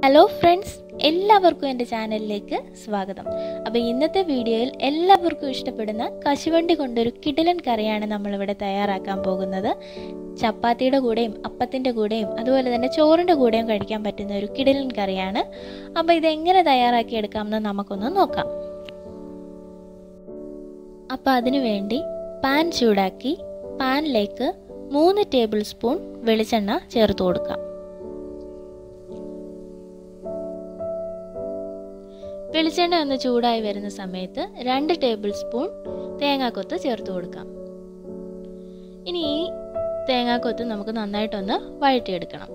hello friends എല്ലാവർക്കും എൻ്റെ ചാനലിലേക്ക് സ്വാഗതം അപ്പോൾ ഇന്നത്തെ വീഡിയോയിൽ എല്ലാവർക്കും ഇഷ്ടപ്പെടുന്ന കശുവണ്ടി കൊണ്ടൊരു കിടിലൻ കറിയാണ് നമ്മളിവിടെ തയ്യാറാക്കാൻ പോകുന്നത് ചപ്പാത്തിയുടെ കൂടെയും അപ്പത്തിൻ്റെ കൂടെയും അതുപോലെ തന്നെ ചോറിൻ്റെ കൂടെയും കഴിക്കാൻ പറ്റുന്ന ഒരു കിടിലൻ കറിയാണ് അപ്പോൾ ഇതെങ്ങനെ തയ്യാറാക്കിയെടുക്കാമെന്ന് നമുക്കൊന്ന് നോക്കാം അപ്പോൾ അതിനു വേണ്ടി പാൻ ചൂടാക്കി പാനിലേക്ക് മൂന്ന് ടേബിൾ സ്പൂൺ വെളിച്ചെണ്ണ ചേർത്ത് കൊടുക്കാം വെളിച്ചെണ്ണ ഒന്ന് ചൂടായി വരുന്ന സമയത്ത് രണ്ട് ടേബിൾ സ്പൂൺ തേങ്ങാക്കൊത്ത് ചേർത്ത് കൊടുക്കാം ഇനി ഈ തേങ്ങാക്കൊത്ത് നമുക്ക് നന്നായിട്ടൊന്ന് വഴറ്റിയെടുക്കണം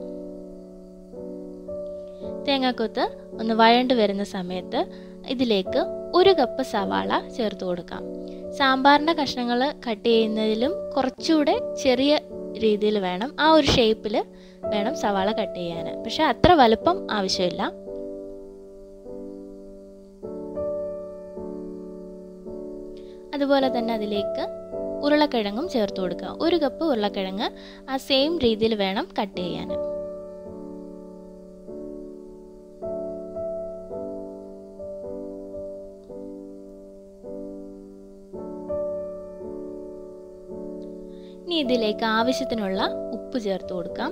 തേങ്ങാക്കൊത്ത് ഒന്ന് വഴണ്ട് വരുന്ന സമയത്ത് ഇതിലേക്ക് ഒരു കപ്പ് സവാള ചേർത്ത് കൊടുക്കാം സാമ്പാറിൻ്റെ കഷ്ണങ്ങൾ കട്ട് ചെയ്യുന്നതിലും കുറച്ചുകൂടെ ചെറിയ രീതിയിൽ വേണം ആ ഒരു ഷേപ്പിൽ വേണം സവാള കട്ട് ചെയ്യാൻ പക്ഷെ അത്ര വലുപ്പം ആവശ്യമില്ല അതുപോലെ തന്നെ അതിലേക്ക് ഉരുളക്കിഴങ്ങും ചേർത്ത് കൊടുക്കുക ഒരു കപ്പ് ഉരുളക്കിഴങ്ങ് ആ സെയിം രീതിയിൽ വേണം കട്ട് ചെയ്യാൻ ഇനി ഇതിലേക്ക് ആവശ്യത്തിനുള്ള ഉപ്പ് ചേർത്ത് കൊടുക്കാം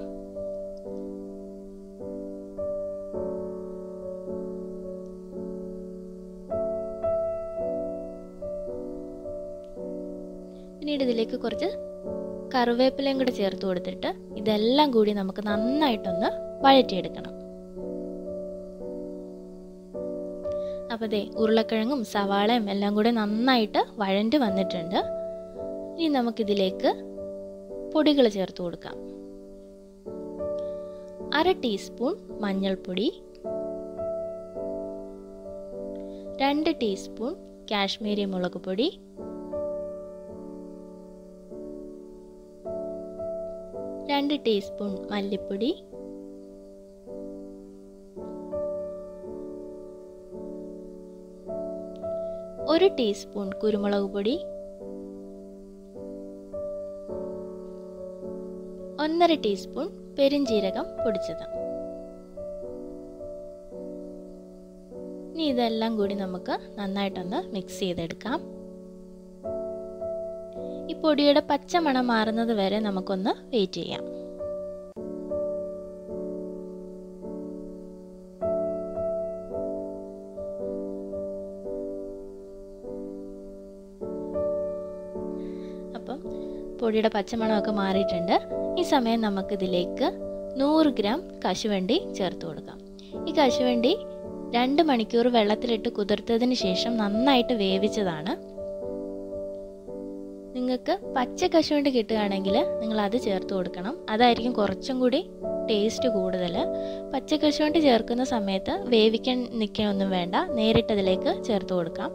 പിന്നീട് ഇതിലേക്ക് കുറച്ച് കറിവേപ്പിലയും കൂടി ചേർത്ത് കൊടുത്തിട്ട് ഇതെല്ലാം കൂടി നമുക്ക് നന്നായിട്ടൊന്ന് വഴറ്റിയെടുക്കണം അപ്പോൾ ദേ ഉരുളക്കിഴങ്ങും സവാളയും എല്ലാം കൂടി നന്നായിട്ട് വഴണ്ട് വന്നിട്ടുണ്ട് ഇനി നമുക്കിതിലേക്ക് പൊടികൾ ചേർത്ത് കൊടുക്കാം അര ടീസ്പൂൺ മഞ്ഞൾപ്പൊടി രണ്ട് ടീസ്പൂൺ കാശ്മീരി മുളക് പൊടി രണ്ട് ടീസ്പൂൺ മല്ലിപ്പൊടി ഒരു ടീസ്പൂൺ കുരുമുളക് പൊടി ഒന്നര ടീസ്പൂൺ പെരിഞ്ജീരകം പൊടിച്ചത് ഇനി ഇതെല്ലാം കൂടി നമുക്ക് നന്നായിട്ടൊന്ന് മിക്സ് ചെയ്തെടുക്കാം ഈ പൊടിയുടെ പച്ചമണം മാറുന്നത് വരെ നമുക്കൊന്ന് വെയിറ്റ് ചെയ്യാം അപ്പം പൊടിയുടെ പച്ചമണമൊക്കെ മാറിയിട്ടുണ്ട് ഈ സമയം നമുക്കിതിലേക്ക് നൂറ് ഗ്രാം കശുവണ്ടി ചേർത്ത് കൊടുക്കാം ഈ കശുവണ്ടി രണ്ട് മണിക്കൂർ വെള്ളത്തിലിട്ട് കുതിർത്തതിന് ശേഷം നന്നായിട്ട് വേവിച്ചതാണ് നിങ്ങൾക്ക് പച്ച കശുവണ്ടി കിട്ടുകയാണെങ്കിൽ നിങ്ങൾ അത് ചേർത്ത് കൊടുക്കണം അതായിരിക്കും കുറച്ചും കൂടി ടേസ്റ്റ് കൂടുതൽ പച്ച കശുവണ്ടി ചേർക്കുന്ന സമയത്ത് വേവിക്കാൻ നിൽക്കാനൊന്നും വേണ്ട നേരിട്ടതിലേക്ക് ചേർത്ത് കൊടുക്കാം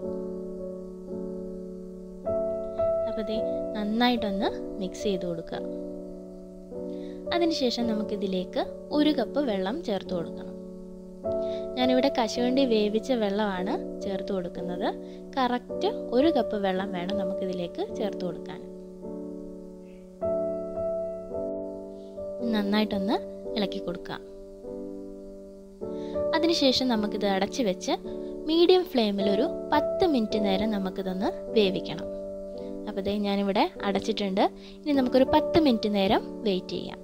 അപ്പോൾ ഇത് നന്നായിട്ടൊന്ന് മിക്സ് ചെയ്ത് കൊടുക്കുക അതിനുശേഷം നമുക്കിതിലേക്ക് ഒരു കപ്പ് വെള്ളം ചേർത്ത് കൊടുക്കണം ഞാനിവിടെ കശുവണ്ടി വേവിച്ച വെള്ളമാണ് ചേർത്ത് കൊടുക്കുന്നത് കറക്റ്റ് ഒരു കപ്പ് വെള്ളം വേണം നമുക്കിതിലേക്ക് ചേർത്ത് കൊടുക്കാൻ നന്നായിട്ടൊന്ന് ഇളക്കി കൊടുക്കാം അതിനുശേഷം നമുക്കിത് അടച്ചു വെച്ച് മീഡിയം ഫ്ലെയിമിൽ ഒരു പത്ത് മിനിറ്റ് നേരം നമുക്കിതൊന്ന് വേവിക്കണം അപ്പോൾ ഇതേ ഞാനിവിടെ അടച്ചിട്ടുണ്ട് ഇനി നമുക്കൊരു പത്ത് മിനിറ്റ് നേരം വെയിറ്റ് ചെയ്യാം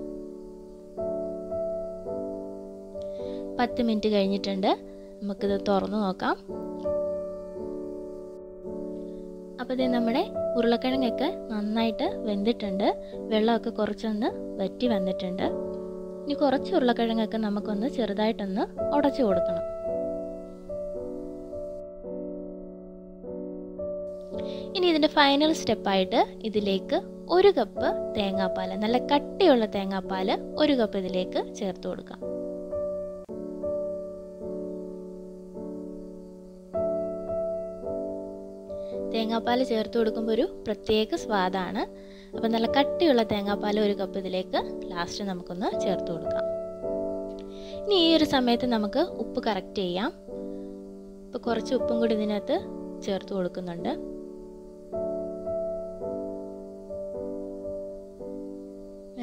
പത്ത് മിനിറ്റ് കഴിഞ്ഞിട്ടുണ്ട് നമുക്കിത് തുറന്നു നോക്കാം അപ്പോൾ ഇത് നമ്മുടെ ഉരുളക്കിഴങ്ങൊക്കെ നന്നായിട്ട് വെന്തിട്ടുണ്ട് വെള്ളമൊക്കെ കുറച്ചൊന്ന് വറ്റി വന്നിട്ടുണ്ട് ഇനി കുറച്ച് ഉരുളക്കിഴങ്ങൊക്കെ നമുക്കൊന്ന് ചെറുതായിട്ടൊന്ന് ഉടച്ചു കൊടുക്കണം ഇനി ഇതിൻ്റെ ഫൈനൽ സ്റ്റെപ്പായിട്ട് ഇതിലേക്ക് ഒരു കപ്പ് തേങ്ങാപ്പാൽ നല്ല കട്ടിയുള്ള തേങ്ങാപ്പാൽ ഒരു കപ്പ് ഇതിലേക്ക് ചേർത്ത് കൊടുക്കാം തേങ്ങാപ്പാൽ ചേർത്ത് കൊടുക്കുമ്പോൾ ഒരു പ്രത്യേക സ്വാദാണ് അപ്പം നല്ല കട്ടിയുള്ള തേങ്ങാപ്പാൽ ഒരു കപ്പ് ഇതിലേക്ക് ലാസ്റ്റ് നമുക്കൊന്ന് ചേർത്ത് കൊടുക്കാം ഇനി ഈ ഒരു സമയത്ത് നമുക്ക് ഉപ്പ് കറക്റ്റ് ചെയ്യാം ഇപ്പോൾ കുറച്ച് ഉപ്പും കൂടി ഇതിനകത്ത് ചേർത്ത് കൊടുക്കുന്നുണ്ട്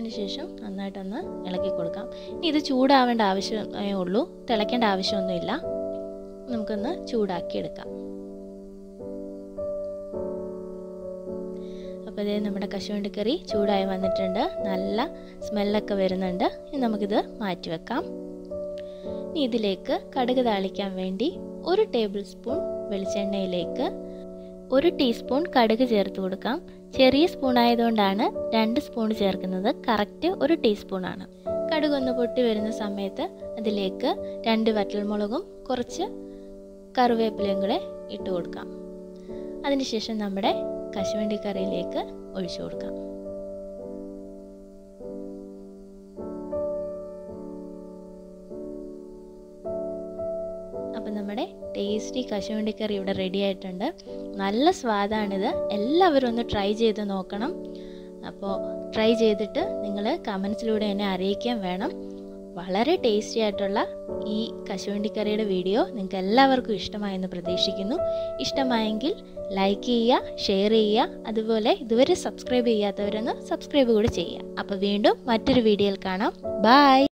അതിനുശേഷം നന്നായിട്ടൊന്ന് ഇളക്കി കൊടുക്കാം ഇനി ഇത് ചൂടാവേണ്ട ആവശ്യമേ ഉള്ളൂ തിളയ്ക്കേണ്ട ആവശ്യമൊന്നുമില്ല നമുക്കൊന്ന് ചൂടാക്കിയെടുക്കാം അപ്പോൾ ഇതേ നമ്മുടെ കശുവണ്ടിക്കറി ചൂടായി വന്നിട്ടുണ്ട് നല്ല സ്മെല്ലൊക്കെ വരുന്നുണ്ട് ഇനി നമുക്കിത് മാറ്റി വെക്കാം ഇനി ഇതിലേക്ക് കടുക് താളിക്കാൻ വേണ്ടി ഒരു ടേബിൾ സ്പൂൺ വെളിച്ചെണ്ണയിലേക്ക് ഒരു ടീസ്പൂൺ കടുക് ചേർത്ത് കൊടുക്കാം ചെറിയ സ്പൂൺ ആയതുകൊണ്ടാണ് രണ്ട് സ്പൂൺ ചേർക്കുന്നത് കറക്റ്റ് ഒരു ടീസ്പൂണാണ് കടുക് ഒന്ന് പൊട്ടി വരുന്ന സമയത്ത് അതിലേക്ക് രണ്ട് വറ്റൽമുളകും കുറച്ച് കറിവേപ്പിലയും കൂടെ ഇട്ട് കൊടുക്കാം അതിനുശേഷം നമ്മുടെ കശുവണ്ടി കറിയിലേക്ക് ഒഴിച്ചു കൊടുക്കാം അപ്പം നമ്മുടെ ടേസ്റ്റി കശുവണ്ടി കറി ഇവിടെ റെഡി ആയിട്ടുണ്ട് നല്ല സ്വാദാണിത് എല്ലാവരും ഒന്ന് ട്രൈ ചെയ്ത് നോക്കണം അപ്പോൾ ട്രൈ ചെയ്തിട്ട് നിങ്ങൾ കമൻസിലൂടെ എന്നെ അറിയിക്കാൻ വേണം വളരെ ടേസ്റ്റി ആയിട്ടുള്ള ഈ കശുവണ്ടി കറിയുടെ വീഡിയോ നിങ്ങൾക്ക് എല്ലാവർക്കും ഇഷ്ടമായെന്ന് പ്രതീക്ഷിക്കുന്നു ഇഷ്ടമായെങ്കിൽ ലൈക്ക് ചെയ്യുക ഷെയർ ചെയ്യുക അതുപോലെ ഇതുവരെ സബ്സ്ക്രൈബ് ചെയ്യാത്തവരൊന്ന് സബ്സ്ക്രൈബ് കൂടി ചെയ്യുക അപ്പോൾ വീണ്ടും മറ്റൊരു വീഡിയോയിൽ കാണാം ബായ്